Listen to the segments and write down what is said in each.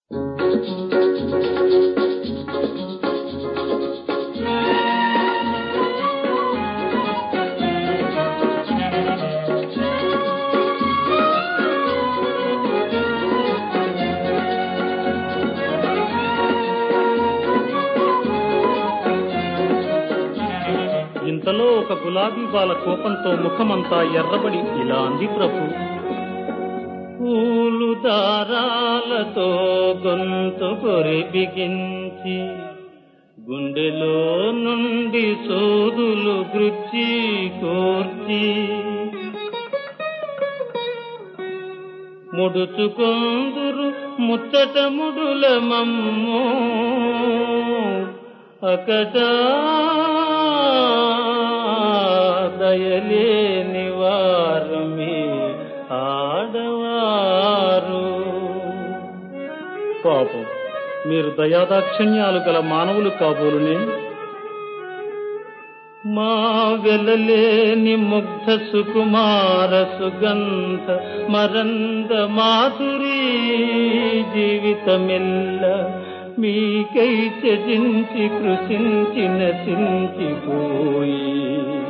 ఇంతలో ఒక గులాబీ బాల కోపంతో ముఖమంతా ఎర్రబడి ఇలా అంది ప్రభు పూలు దారాలతో గొంతు కొరి బిగించి గుండెలో నుండి సోదులు గృచ్చి కోర్చి ముడుచుకొందురు ముచ్చట ముడుల మమ్మో అకట దయలేని వారు మీ ఆడవారు పాపం మీరు దయాదాక్షిణ్యాలు గల మానవులు కాబోలునే మా వెలలేని ముగ్ధ సుకుమార సుగంధ మరంద మాధురీ జీవితమెల్ల మీకై త్యజించి కృషించి నశించిపోయి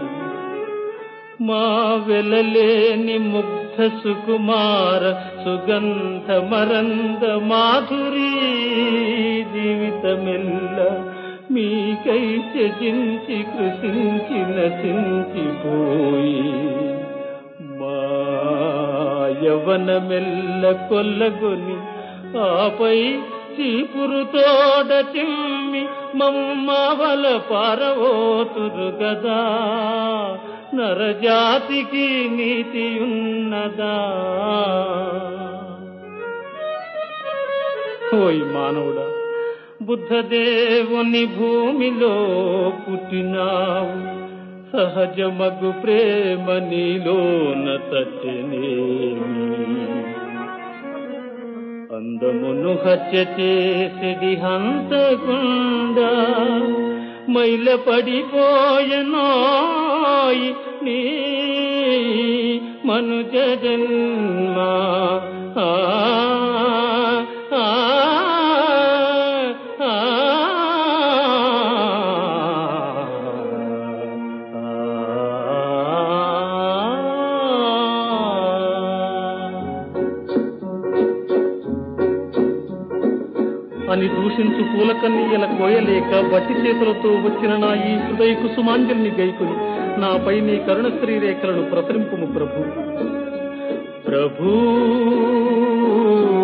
మా వెలలేని ముగ్ధ సుకుమార సుగంధ మరంద మాధురీ జీవితమెల్ల మీకై త్యజించి కృషించి నశించిపోయి మా యవనమెల్ల కొల్లగొని ఆపై చీపురు తోడ చిమ్మి మమ్మవల పారవోతురు గదా నరజాతికి నీతి ఉన్నదా ఓయ్ మానవుడా బుద్ధదేవుని భూమిలో పుట్టినావు సహజమగు ప్రేమ నీలోన తట్టెనేమి అందమును హత్య చేసిడి హంతకుండా మైల పడిపోయనోయ్ నీ మనుజ జన్మ ఆ, ఆ, ఆ, అని దూషించు పూలకన్నీయల కోయలేక బట్టి చేతులతో వచ్చిన నా ఈ హృదయ కుసుమాంజలిని గైకుని నాపై నీ కరుణ శ్రీరేఖలను ప్రసరింపుము ప్రభు ప్రభూ